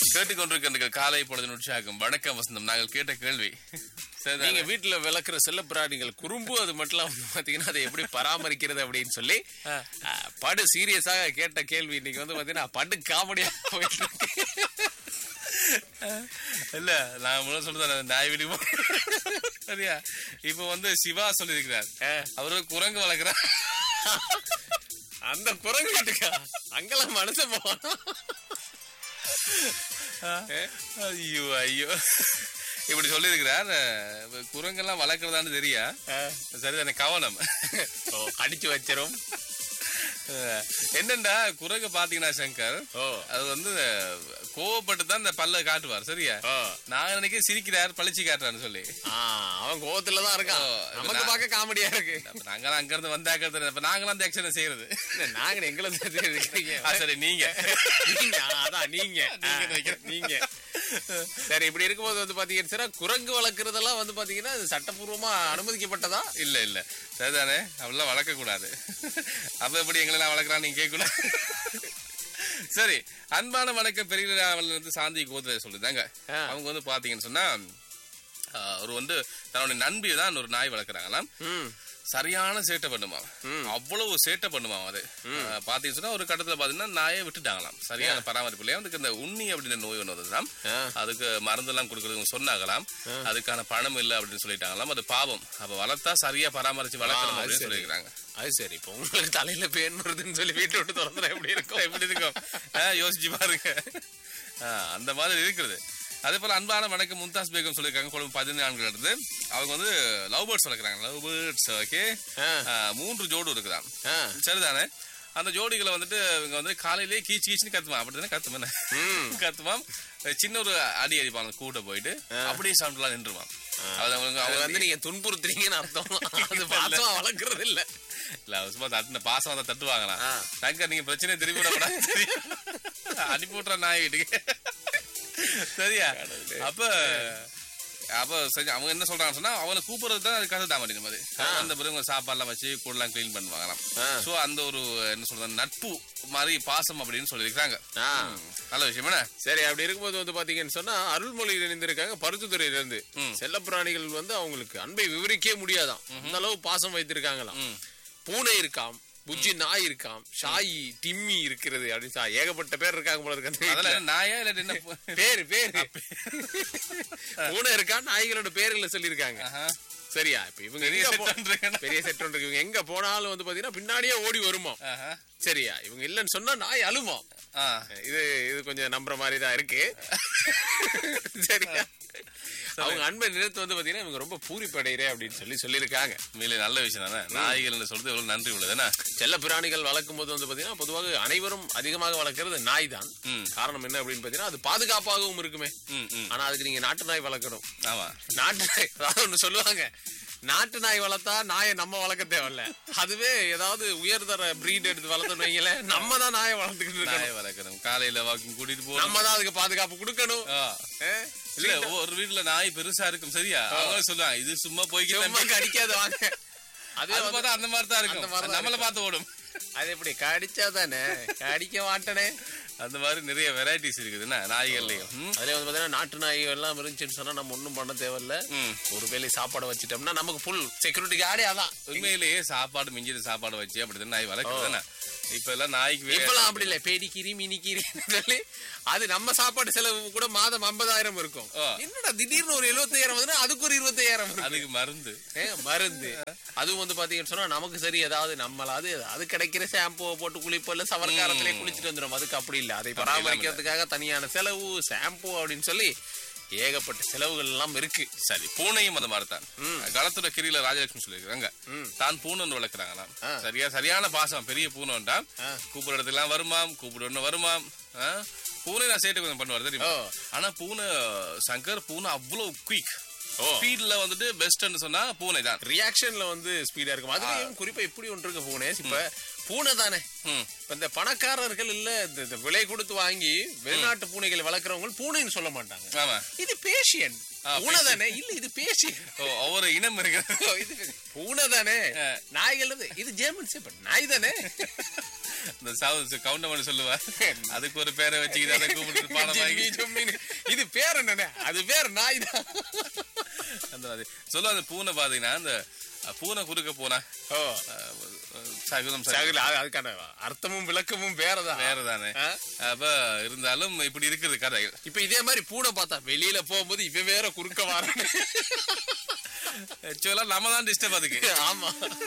கேட்டுக்கொண்டிருக்கின்ற காலை பொழுதின் உற்சாகம் வணக்கம் வசந்தம் நாங்கள் கேட்ட கேள்வி சரிதானே? நீங்க வீட்டுல வளர்க்குற செல்ல பிராணிகள் குறும்பு அது மட்டும் இல்லாம பாத்தீங்கன்னா அதை எப்படி பராமரிக்கிறது அப்படின்னு சொல்லி ஆ, படு சீரியஸாக கேட்ட கேள்வி இன்னைக்கு வந்து பாத்தீங்கன்னா படு காமெடியா போயிட்டு இருக்கு இல்ல நான் முதல்ல சொல்றேன் நாய் விடி சரியா இப்ப வந்து சிவா சொல்லியிருக்கிறார் ஆ, அவரு குரங்கு வளர்க்கிறார் அந்த குரங்கு வீட்டுக்கா அங்கெல்லாம் மனுஷன் போவானா ஐயோ ஐயோ இப்படி சொல்லியிருக்கிறார் அஹ், குரங்கெல்லாம் வளர்க்கறதான்னு தெரியா சரிதானே கவனம் ஓ, கடிச்சு வச்சிரும் அஹ், என்னண்டா குரங்கு பாத்தீங்கன்னா சங்கர் ஓ அது வந்து கோவப்பட்டு தான் இந்த பல்ல காட்டுவார் சரியா ஓ நான் நினைக்க சிரிக்கிறார் பழிச்சு காட்டுறான்னு சொல்லி ஆ, அவன் கோவத்துல தான் இருக்கான் ஓ, நமக்கு நான்- பார்க்க காமெடியா இருக்கு அப்ப நாங்களாம் அங்க இருந்து வந்தாக்கிறது அப்ப நாங்களாம் அந்த ஆக்ஷனை செய்யறது என்ன, நாங்க எங்களை இருக்கீங்க ஆ, சரி நீங்க நீங்க ஆ, அதான் நீங்க நீங்க ஆ, நினைக்கிறேன். நீங்க சரி இப்படி இருக்கும்போது வந்து பாத்தீங்கன்னா சார் குரங்கு வளர்க்கறதெல்லாம் வந்து பாத்தீங்கன்னா இது சட்டப்பூர்வமா அனுமதிக்கப்பட்டதா இல்ல இல்ல சரிதானே அப்படிலாம் வளர்க்க கூடாது அப்ப எப்படி எங்களை நான் வளர்க்கறான்னு நீங்க கேட்கணும் சரி அன்பான வணக்கம் பெரிய இருந்து சாந்தி கோத்திர சொல்லுதாங்க ஆ. அவங்க வந்து பாத்தீங்கன்னு சொன்னா ஆ, ஒரு வந்து தன்னுடைய நண்பி தான் ஒரு நாய் வளர்க்குறாங்களாம் ம் சரியான சேட்டை பண்ணுமா அவ்வளவு சேட்டை பண்ணுமா அது ஆ, பாத்தீங்கன்னு சொன்னா ஒரு கட்டத்துல பாத்தீங்கன்னா நாயை விட்டுட்டாங்களாம் சரியான பராமரிப்பு இல்லையா அதுக்கு இந்த உண்ணி அப்படின்ற நோய் ஒன்று வந்ததுதான் ஆ. அதுக்கு மருந்தெல்லாம் கொடுக்கறதுக்கு சொன்னாங்களாம் அதுக்கான பணம் இல்லை அப்படின்னு சொல்லிட்டாங்களாம் அது பாவம் அப்ப வளர்த்தா சரியா பராமரிச்சு வளர்க்கணும் அது அப்படின்னு சரி. சொல்லியிருக்காங்க அது சரி இப்போ உங்களுக்கு தலையில பேன் வருதுன்னு சொல்லி வீட்டை விட்டு திறந்துனா எப்படி இருக்கும் எப்படி இருக்கும் ஆ, யோசிச்சு பாருங்க ஆ, அந்த மாதிரி இருக்கிறது அதே போல அன்பான வணக்கம் மும்தாஸ் பேகம் சொல்லியிருக்காங்க கொழும்பு பதினான்கு இருந்து அவங்க வந்து லவ் பேர்ட்ஸ் வளர்க்குறாங்க லவ் பேர்ட்ஸ் ஓகே ஆ. மூன்று ஜோடு இருக்குதாம் ஆ. சரிதானே அந்த ஜோடிகளை வந்துட்டு இவங்க வந்து காலையிலேயே கீச்சு கீச்சுன்னு கத்துவான் அப்படித்தானே கத்துமே கத்துவான் சின்ன ஒரு அடி அடிப்பாங்க கூட்ட போயிட்டு அப்படியே சவுண்ட்லாம் நின்றுவான் அது அவங்க அது அவங்க வந்து நீங்க துன்புறுத்துறீங்கன்னு அர்த்தம் அது பாசமா வளர்க்கறது இல்ல இல்ல அவர் சும்மா தட்டுன பாசம் தான் தட்டுவாங்களாம் ஆ. சங்கர் நீங்க பிரச்சனை திரும்பி விடக்கூடாது சரியா? அனுப்பி விட்டுற நாய் வீட்டுக்கு சரியா அப்ப அப்ப சரி அவங்க என்ன சொல்றாங்கன்னு சொன்னா அவனை கூப்பிடுறது தான் அதுக்காக தான் மாட்டேங்க மாதிரி அந்த பிறகு சாப்பாடுலாம் வச்சு கூடலாம் க்ளீன் பண்ணுவாங்களாம் ஆ. சோ அந்த ஒரு என்ன சொல்றது நட்பு மாதிரி பாசம் அப்படின்னு சொல்லியிருக்காங்க ஆ. ம், நல்ல விஷயம் என்ன சரி அப்படி இருக்கும்போது வந்து பாத்தீங்கன்னு சொன்னா அருள்மொழி இணைந்திருக்காங்க பருத்துத்துறையில இருந்து செல்லப்பிராணிகள் வந்து அவங்களுக்கு அன்பை விவரிக்கவே முடியாதாம் அந்த அளவு பாசம் வைத்திருக்காங்களாம் பூனை இருக்காம் புஜ்ஜி நாய் இருக்காம் ஷாயி டிம்மி இருக்கிறது அப்படின்னு சொல்லி ஏகப்பட்ட பேர் இருக்காங்க போல இருக்கு அந்த வீட்டுல. அதெல்லாம் என்ன நாயா இல்ல என்ன பு- பேரு பேரு பூனை இருக்கா நாய்களோட பேர்ல சொல்லியிருக்காங்க ஆஹா. சரியா இப்ப இவங்க பெரிய எங்க set போ- பண்றீங்க. பெரிய செட் இருக்கு இவங்க எங்க போனாலும் வந்து பாத்தீங்கன்னா பின்னாடியே ஓடி வருமா ஆஹா. சரியா இவங்க இல்லைன்னு சொன்னா நாய் அழுமா ஆ. இது இது கொஞ்சம் நம்புற மாதிரி தான் இருக்கு சரியா அவங்க அன்பை நிறுத்து வந்து பாத்தீங்கன்னா இவங்க ரொம்ப பூரிப்படைகிறே அப்படின்னு சொல்லி சொல்லியிருக்காங்க உண்மையிலே நல்ல விஷயம் தானே நாய்கள் சொல்றது எவ்வளவு நன்றி உள்ளது என்ன செல்ல பிராணிகள் வளர்க்கும் போது வந்து பாத்தீங்கன்னா பொதுவாக அனைவரும் அதிகமாக வளர்க்கறது நாய் தான் ம். காரணம் என்ன அப்படின்னு பாத்தீங்கன்னா அது பாதுகாப்பாகவும் இருக்குமே ம், ம். ஆனா அதுக்கு நீங்க நாட்டு நாய் வளர்க்கணும் ஆமா நாட்டு நாய் அதாவது ஒண்ணு சொல்லுவாங்க நாட்டு நாய் வளர்த்தா நாயை நம்ம வளர்க்க தேவையில்ல அதுவே ஏதாவது உயர்தர பிரீட் எடுத்து வளர்த்தோம்னு வைங்களேன் நம்ம தான் நாயை வளர்த்துக்கிட்டு இருக்கணும் நாயை வளர்க்கணும் காலையில வாக்கிங் கூட்டிட்டு போகணும் நம்ம தான் அதுக்கு பாதுகாப்பு கொடுக்கணும் ஆ. ஏ? இல்ல ஒரு வீட்டுல நாய் பெருசா இருக்கும் சரியா அவங்க சொல்லுவாங்க இது சும்மா போய்க்கு சும்மா கடிக்காது வாங்க அது அது பார்த்தா அந்த மாதிரி தான் அந்த இருக்கும் மாதிரி தான் நம்மள பார்த்து ஓடும் அது எப்படி கடிச்சா தானே கடிக்க மாட்டனே அந்த மாதிரி நிறைய வெரைட்டிஸ் இருக்குதுன்னா நாய்கள்லயும் ம்? அதுல வந்து பாத்தீங்கன்னா நாட்டு நாய் எல்லாம் இருந்துச்சுன்னு சொன்னா நம்ம ஒண்ணும் பண்ண தேவையில்ல ம். ஒரு வேளை சாப்பாடு வச்சிட்டோம்னா நமக்கு ஃபுல் செக்யூரிட்டி கார்டே அதான் உண்மையிலேயே சாப்பாடு மிஞ்சிட்டு சாப்பாடு வச்சு அப்படிதான் நாய் வளர்க்குதுன்னா இப்ப எல்லாம் நாய்க்கு வே- இப்பெல்லாம் அப்படி இல்ல பேடிக்கிரி மினிக்கிரி சொல்லி அது நம்ம சாப்பாடு செலவு கூட மாதம் ஐம்பதாயிரம் இருக்கும் ஆ. என்னடா திடீர்னு ஒரு எழுபத்தாயிரம் வந்து அதுக்கு ஒரு இருபத்தாயிரம் இருக்கும் அதுக்கு மருந்து ஏ, மருந்து அதுவும் வந்து பாத்தீங்கன்னு சொன்னா நமக்கு சரி ஏதாவது நம்மளாவது அது கிடைக்கிற ஷாம்புவை போட்டு குளிப்போம் இல்ல சவர்க்காரத்திலே குளிச்சுட்டு வந்துடும் அதுக்கு அப்படி இல்ல அதை பராமரிக்கிறதுக்காக தனியான செலவு ஷாம்பு அப்படின்னு சொல்லி ஏகப்பட்ட செலவுகள் எல்லாம் இருக்கு சரி பூனையும் அந்த மாதிரி தான் களத்துல கிரியில ராஜலட்சுமி சொல்லியிருக்காங்க தான் பூனை ஒன்று வளர்க்குறாங்களாம் சரியா சரியான பாசம் பெரிய பூனை ஒன்றா கூப்பிடுற இடத்துலாம் வருமாம் கூப்பிடுன்னு வருமாம் ஆ? பூனை நான் சேட்டை கொஞ்சம் பண்ணுவார் தெரியுமா ஓ. ஆனா பூனை சங்கர் பூனை அவ்வளவு குயிக் ஓ. ஸ்பீட்ல வந்துட்டு பெஸ்ட்னு சொன்னா பூனை தான் ரியாக்ஷன்ல வந்து ஸ்பீடா இருக்கும் அதுலயும் குறிப்பா இப்படி ஒன்று இருக்கு போனே இப்ப பூனை தானே ம். இப்ப இந்த பணக்காரர்கள் இல்ல இந்த- இந்த விலை கொடுத்து வாங்கி வெளிநாட்டு பூனைகளை வளர்க்குறவங்க பூனைன்னு சொல்ல மாட்டாங்க ஆமா இது பேஷியன் ஆ, பூனை தானே இல்ல இது பேஷியன் ஓ ஒவ்வொரு இனம் இருக்கு இது பூனை தானே நாய்கள் வந்து, இது ஜெர்மன் ஷெப்பர்ட் நாய் தானே இந்த சவுண்ட் கவுண்டமணி சொல்லுவா அதுக்கு ஒரு பேரை வச்சுக்கிட்டு அதை கூப்பிட்டு பாடம் வாங்கி ஜிம்மி, ஜம்மின்னு. இது பேர் என்னண்ணே அது பேர் நாய் தான் அந்த மாதிரி சொல்லுவா அந்த பூனை பாத்தீங்கன்னா அந்த அஹ், பூனை குறுக்க போனா ஓ அஹ், சகுனம் சரி சகுல, அது- அதுக்கான அர்த்தமும் விளக்கமும் வேறதான் வேறதானே ஆ? அப்ப இருந்தாலும் இப்படி இருக்குது கதை இப்ப இதே மாதிரி பூனை பார்த்தா வெளியில போகும்போது இவன் வேற குறுக்க வரானே ஆக்சுவலா நம்ம தான் டிஸ்டர்ப் அதுக்கு ஆமா